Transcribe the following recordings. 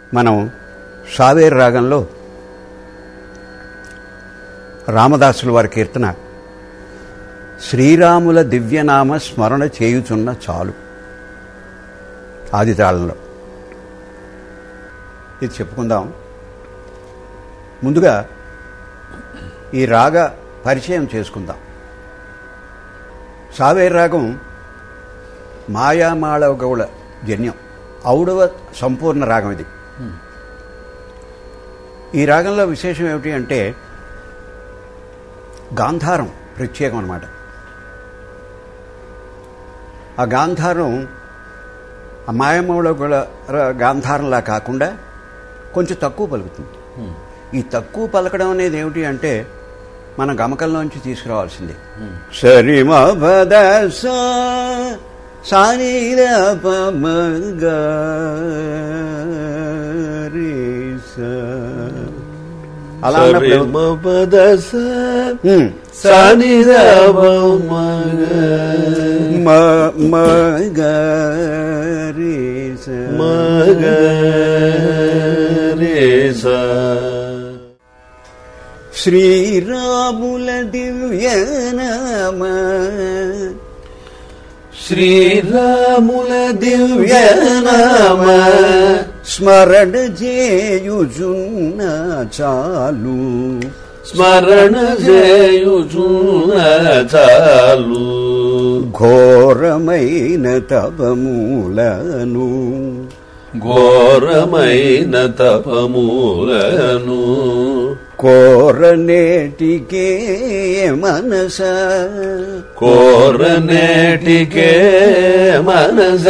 మనం సావేరు రాగంలో రామదాసుల వారి కీర్తన శ్రీరాముల దివ్యనామ స్మరణ చేయుచున్న చాలు ఆది తాళంలో ఇది చెప్పుకుందాం ముందుగా ఈ రాగ పరిచయం చేసుకుందాం సావేరు రాగం మాయామాళవ గౌళ జన్యం ఔడవ సంపూర్ణ రాగం ఇది ఈ రాగంలో విశేషం ఏమిటి అంటే గాంధారం ప్రత్యేకం అనమాట ఆ గాంధారం ఆ మాయమౌళ గల గాంధారంలా కాకుండా కొంచెం తక్కువ పలుకుతుంది ఈ తక్కువ పలకడం అనేది ఏమిటి అంటే మన గమకంలోంచి తీసుకురావాల్సిందే సరిమ పద సానీర అలా అన్నప్పుడు ఉమ్, మ- మ- గ- రి- స. శ్రీరాముల దివ్యనామ శ్రీరాముల దివ్య నామ స్మరణ చేయుచున్న చాలు స్మరణ చేయుచున్న చాలు ఘోరమైన తపమూలను ఘోరమైన తపమూలను కోరనేటికే మనస కోరనేటికే మనస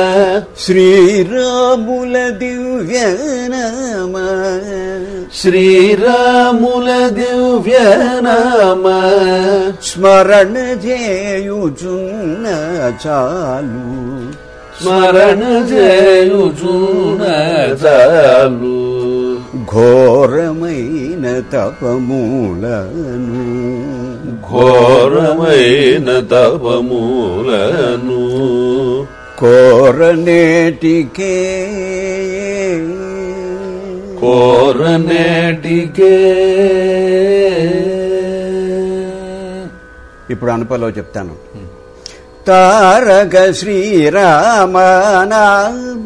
శ్రీరాముల దివ్యనామ శ్రీరాముల దివ్య నామ స్మరణ చేయుచున్న చాలు స్మరణ చేయుచున్న చాలు ఘోరమైన తపమూలను ఘోరమైన తపమూలను కోరనేటికే కోరనేటికే ఇప్పుడు అనుపలో చెప్తాను తారక శ్రీరామ నామ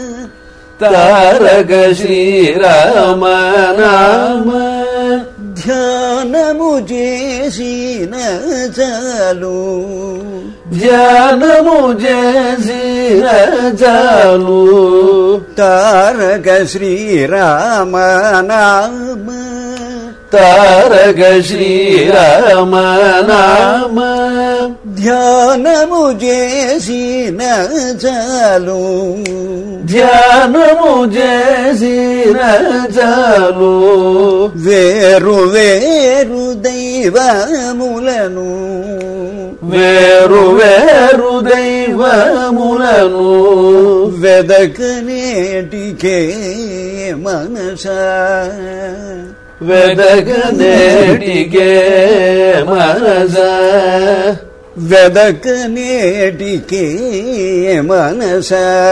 తారక శ్రీరామ నామ ధ్యానము చేసిన చాలు ధ్యానము చేసిన చాలు తారక శ్రీరామ నామ తారక శ్రీరామ నామ ధ్యానము చేసిన చాలు ధ్యానము చేసిన చాలు వేరు వేరు దైవములను వేరు వేరు దైవములను వెదకనేటికే మనస వెదగనేటికే మనస వెదకనేటికే మనస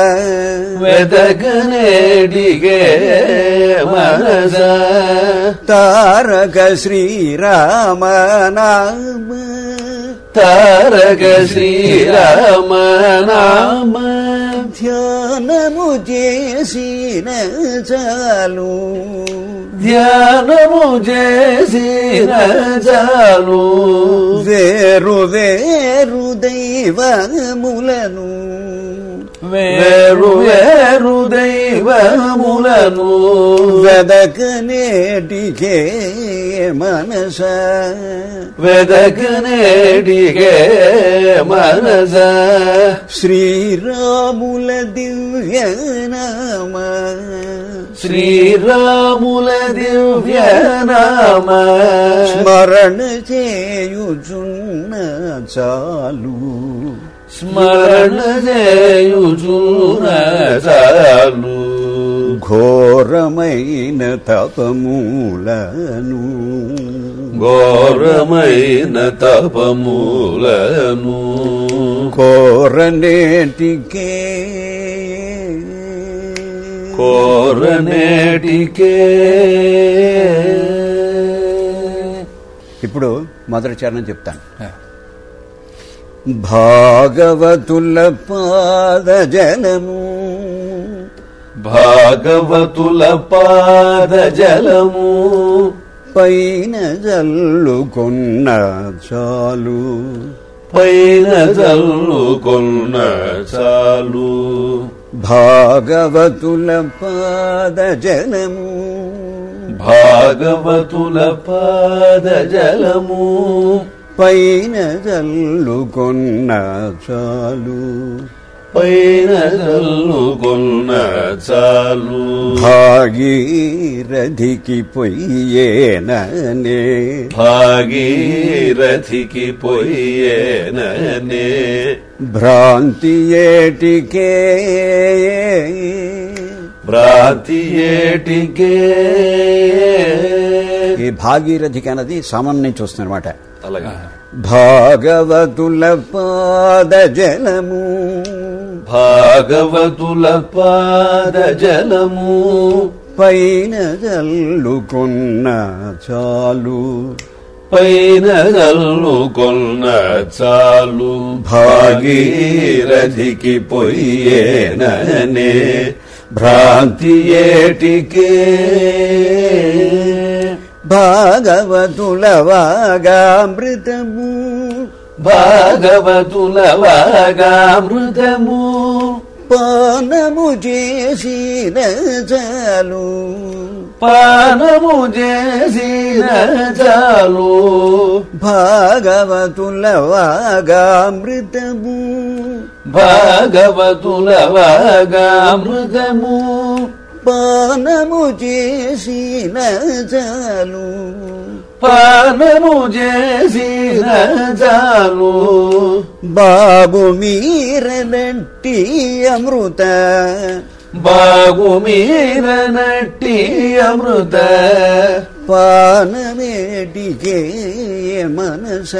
వెదగనేటికే మనస తారక శ్రీరామ నామ తారక శ్రీరామ నామ ధ్యానము చేసిన చాలు ధ్యానము చేసిన చాలు వేరు వేరు దైవములను వేరు వేరు దైవములను వెదకనేటికే మనస వెదకనేటికే మనస శ్రీరాముల దివ్యనామ శ్రీరాముల దివ్య నామ స్మరణ చేయుచున్న చాలు స్మరణ చేయుచున చాలు ఘోరమైన తపమూలను ఘోరమైన తపములను కోరనేటికే కోరనేటికే ఇప్పుడు మొదటి చరణం చెప్తాను భాగవతుల పాద జలము భాగవతుల పాద జలము పైన జల్లుకొన్న చాలు పైన చల్లుకొన్న చాలు భాగవతుల పాద జలము భాగవతుల పాద జలము పైన జల్లుకొన్న చాలు పైన చల్లుకొన్న చాలు భాగీరథికి పొయ్యేననే భాగీరథికి పొయ్యేననే భ్రాంతి ఏటికే భ్రాంతి ఏటికే ఈ భాగీరథికి అన్నది సమం నుంచి వస్తుంది అనమాట అలాగే భాగవతుల పాద జలము భాగవతుల పాద జలము పైన జల్లుకొన్న చాలు పైన చల్లుకొన్న చాలు భాగీరథికి పొయ్యేననే భ్రాంతి ఏటికే భాగవతుల వాగామృతము భాగవతుల వాగామృతము పానము చేసిన చాలు పానము చేసిన చాలు భాగవతుల వాగామృతము భాగవతుల వాగామృతము పానము చేసిన చాలు పానము చేసిన చాలు బాబు మీరనట్టి అమృత బాగు మీర నట్టి అమృత పానమేటికే మనస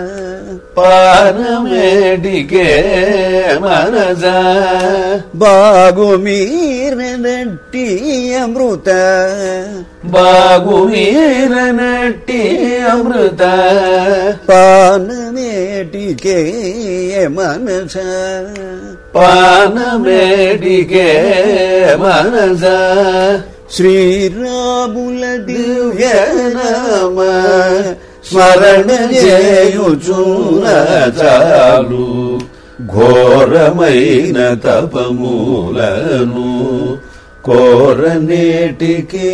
పానమేటికే మనస బాగు మీరనట్టి అమృత బాగు మీర నట్టి అమృత పానమేటికే మనస పానమేటికే మనస శ్రీరాముల దివ్యనామ స్మరణ చేయుచున్న చాలు ఘోరమైన తపమూలను కోరనేటికే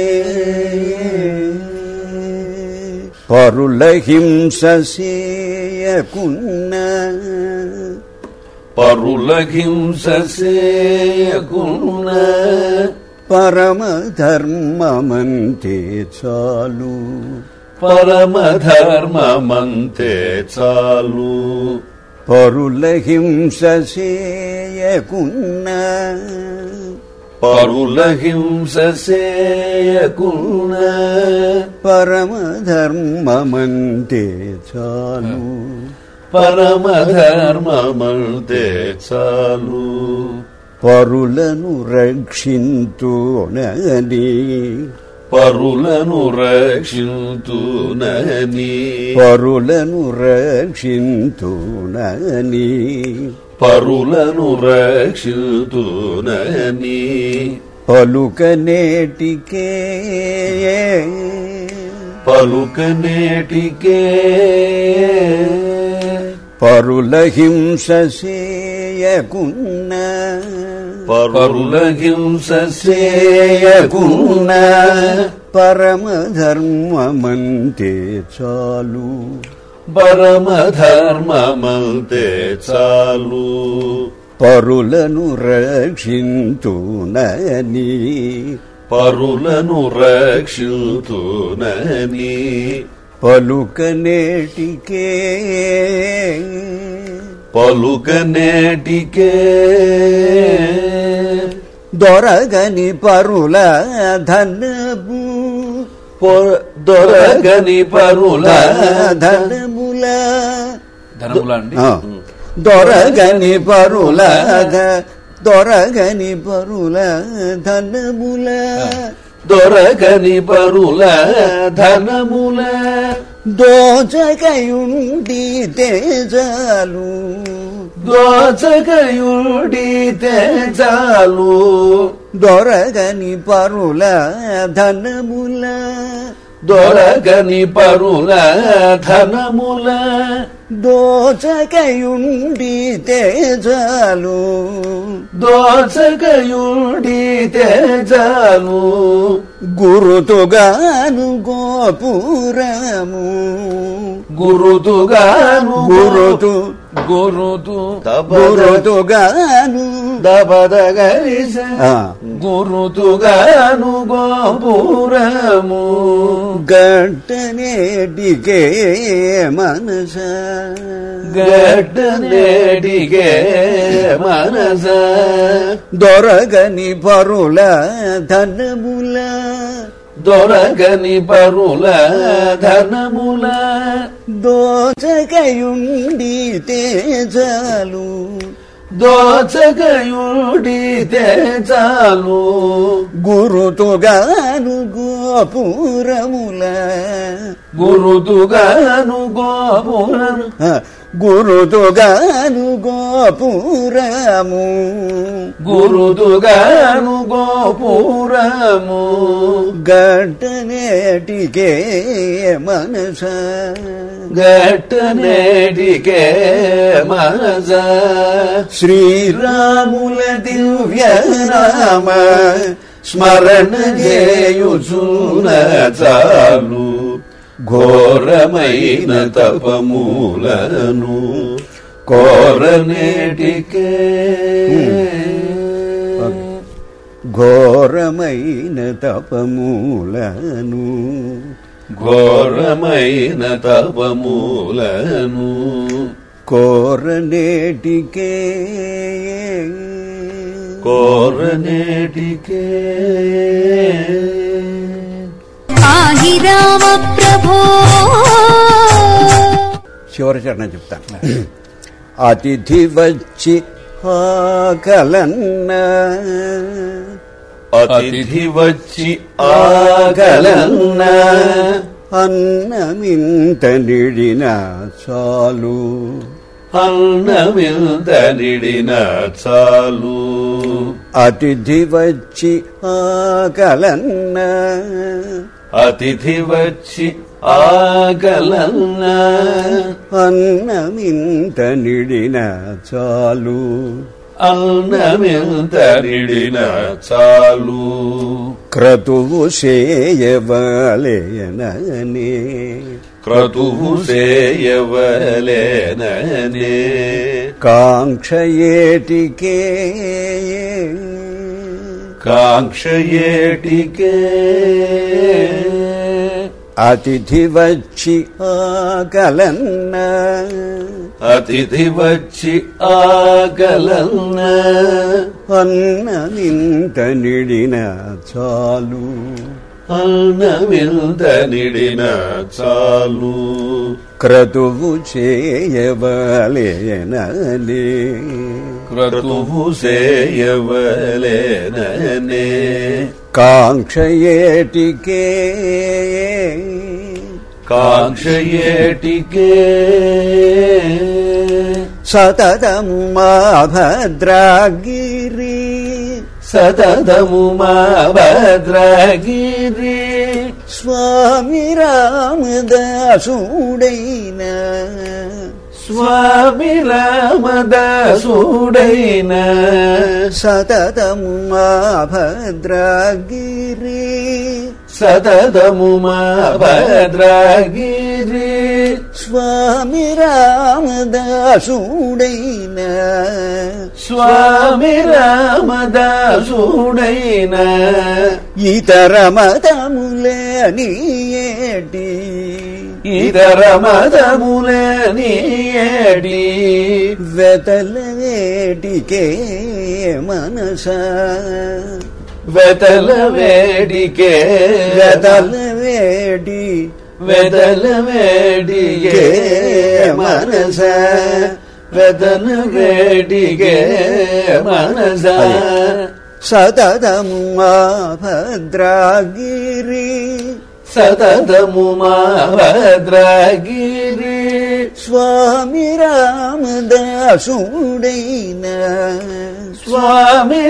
పరుల హింస సేయకున్న పరుల హింస సేయకున్న పరమ ధర్మమంతే చాలు పరమ ధర్మమంతే చాలు పరుల హింస సేయకున్న పరుల హింస సేయకున్న పరమ ధర్మమంతే చాలు పరమ ధర్మమంతే చాలు పరులను రక్షింతునని పరులను రక్షింతునని పరులను రక్షింతునని పరులను రక్షితునని పలుకనేటికే పలుకనేటికే పరుల హింస సేయకున్న పరుల హింస సేయకున్న పరమ ధర్మమంతే చాలు పరమ ధర్మమంతే చాలు పరులను రక్షింతునని పరులను రక్షితునని పలుకనేటికే పలుకనేటికే దొరగని పరుల ధనము పొ- దొరగని పరుల ధనముల ధనముల అండి ఆ, దొరగని పరుల ధ- దొరగని పరుల ధనముల దొరకని పరుల ధనముల దోచకయుండి తేజాలు దోచకయుడి తేజాలు దొరగని పరుల ధనముల దొరకని పరుల ధనముల దోచకయుండి తేజాలు దోచకయుడి తేజాలు గురుతుగాను గోపురము గురుతుగాను గురుతు గురుతు గురుతుగాను దబదగరిస ఆ, గురుతుగాను గోపురము గట్టనేటికే మనస గడ్డ నేడిగే మనస దొరగని పరుల ధనముల దొరకని పరుల ధనముల దోచకయుండి తేజాలు దోచకయుడి తేజాలు గురుతుగాను గోపురముల గురుతుగాను గోపురము ఆ, గురుతుగాను గోపురము గురుతుగాను గోపురము గట్టనేటికే మనస గట్ట నేటికే మనస శ్రీరాముల దివ్యనామ స్మరణ చేయుచున చాలు ఘోరమైన తపమూలను కోరనేటికే ఘోరమైన తపమూలను ఘోరమైన తపమూలను కోరనేటికే కోరనేటికే పాహి రామ ప్రభో చివరి చరణం చెప్తాను అతిథి వచ్చి ఆకలన్న అతిథి వచ్చి ఆగలన్న అన్నమింత నిడిన చాలు అన్నమింత నిడిన చాలు అతిథి వచ్చి ఆకలన్న అతిథి వచ్చి ఆగలన్న అన్నమింత నిడిన చాలు అన్నమింత నిడిన చాలు క్రతువు చేయవలేననే క్రతువు సేయవలేననే కాంక్ష ఏటికే కాంక్ష ఏటికే అతిథి వచ్చి ఆకలన్న అతిథి వచ్చి ఆగలన్న అన్నమింత నిడిన చాలు అన్నమింత నిడిన చాలు క్రతువు చేయవలేననే క్రతువు సేయవలేననే కాంక్ష ఏటికే కాంక్ష ఏటికే సతతము మా భద్రాగిరి సతతము మా భద్రగిరి స్వామి రామదాసుడైన స్వామి రామదాసుడైన సతతము మా భద్రాగిరి సతతము మా భద్రగిరి స్వామి రామదాసుడైన స్వామి రామదాసుడైన ఇతర మతములేని ఏటి ఇతర మతములని ఏడి వెతల వేటికే మనస వెతల వేడికే వెతల వేడి వెదల వేడికే మనస వెదను వేడిగే మనస సతతము మా భద్రాగిరి సతతము మా భద్రగిరి స్వామి రామదాసుడైన స్వామి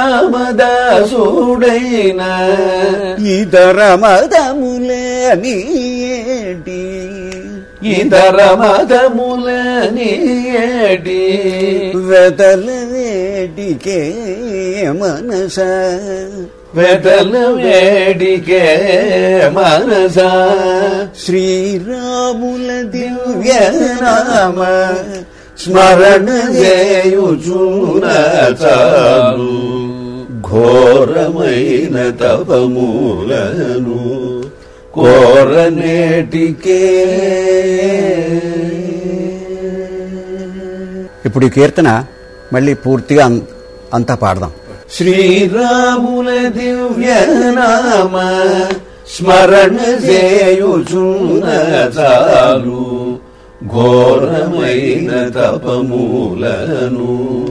రామదాసుడైన ఇతర మదములేని ఏటి ఇతర మతములని ఏటి వెతల వేటికే మనస వెతలు వేడికే మనస శ్రీరాముల దివ్య నామ స్మరణ చేయుచున చాలు ఘోరమైన తపమూలను కోరనేటికే ఇప్పుడు ఈ కీర్తన మళ్ళీ పూర్తిగా అం- అంతా పాడదాం శ్రీరాముల దివ్య నామ స్మరణ చేయుచున చాలు ఘోరమైన తపమూలను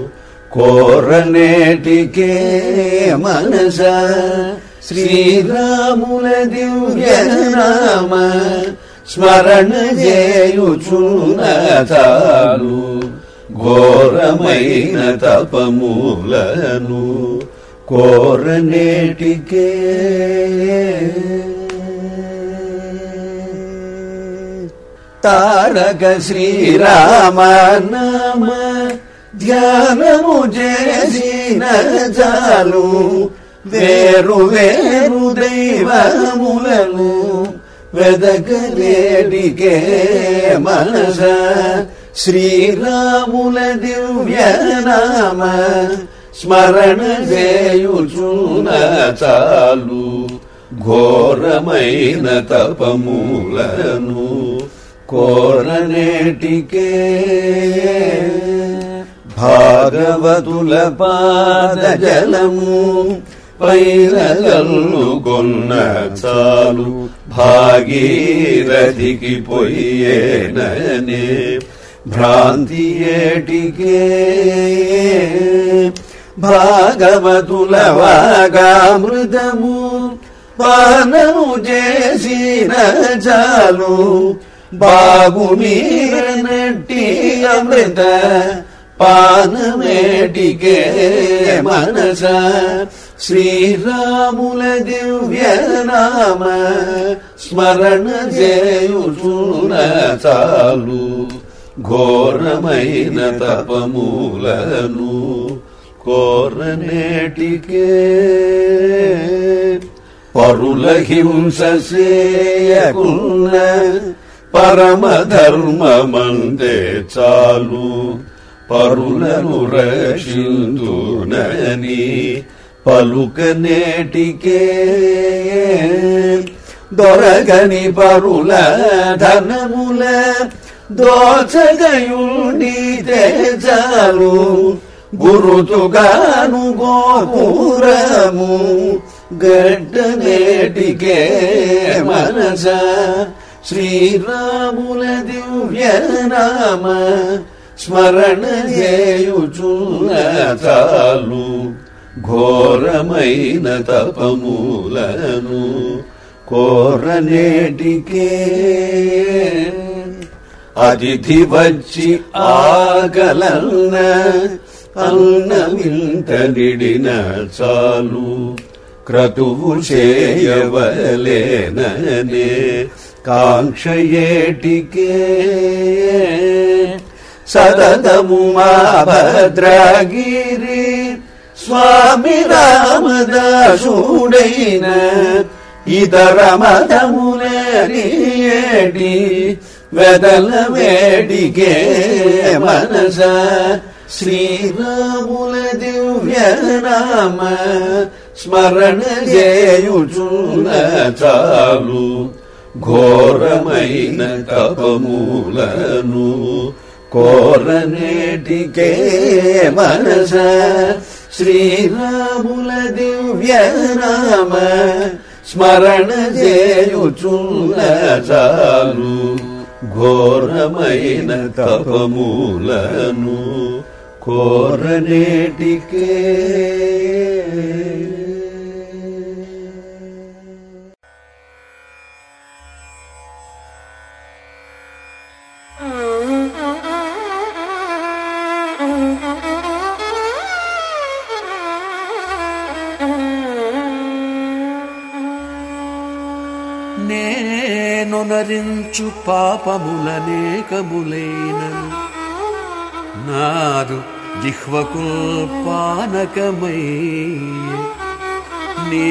కోరనేటికే మనస శ్రీరాముల దివ్య నామ స్మరణ చేయుచున చాలు ఘోరమైన తపమూలను కోరనేటికే తారక శ్రీరామ నామ ధ్యానము చేసిన చాలు వేరు వేరు దైవములను వెదకలేడికే మనస శ్రీరాముల దివ్య నామ స్మరణ చేయుచున చాలు ఘోరమైన తపమూలను కోరనేటికే భాగవతుల పాద జలము పైన కొన్న చాలు భాగీరథికి పొయ్యేననే భ్రాంతి ఏటికే భాగవతుల వాగామృతము పానము చేసిన చాలు బాగుమీరనట్టి అమృత పానమేటికే మనస శ్రీరాముల దివ్య నామ స్మరణ చేయుచున చాలు ఘోరమైన తపమూలను కోరనేటికే పరుల హింస చేయకున్న పరమధర్మమందే చాలు పరులను రక్షింతునని పలుకనేటికే దొరగని పరుల ధనముల దోచగయుండితే చాలు గురుతుగాను గోపురము గడ్డనేటికే మనస శ్రీరాముల దివ్య నామ స్మరణ చేయుచున్న చాలు ఘోరమైన తపమూలను కోరనేటికే అతిథి వచ్చి ఆగలన్న అన్న వింత నిడిన చాలు క్రతువు చేయవలేననే కాంక్షయేటికే సతతము మా భద్రగిరి స్వామి రామదాసుడైన ఇతర మతములేడి వెదల వేడికే మనస శ్రీరాముల దివ్య నామ స్మరణ చేయుచున్న చాలు ఘోరమైన తపమూలను కోరనేటికే మనస శ్రీరాముల దివ్య నామ స్మరణ చేయుచున్న చాలు ఘోరమైన తపములను కోరనేటికే నేనొనరించు పాపములనేకములైనను నాదు జిహ్వకు పానకమై నీ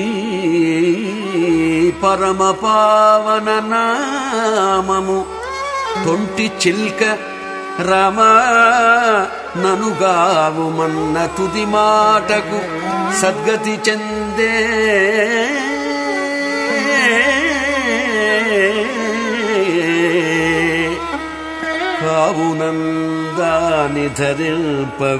పరమ పావన నామము తొంటి చిల్క రమా ననుగావు మన్న తుది మాటకు సద్గతి చెందే కావునందాని ధరింప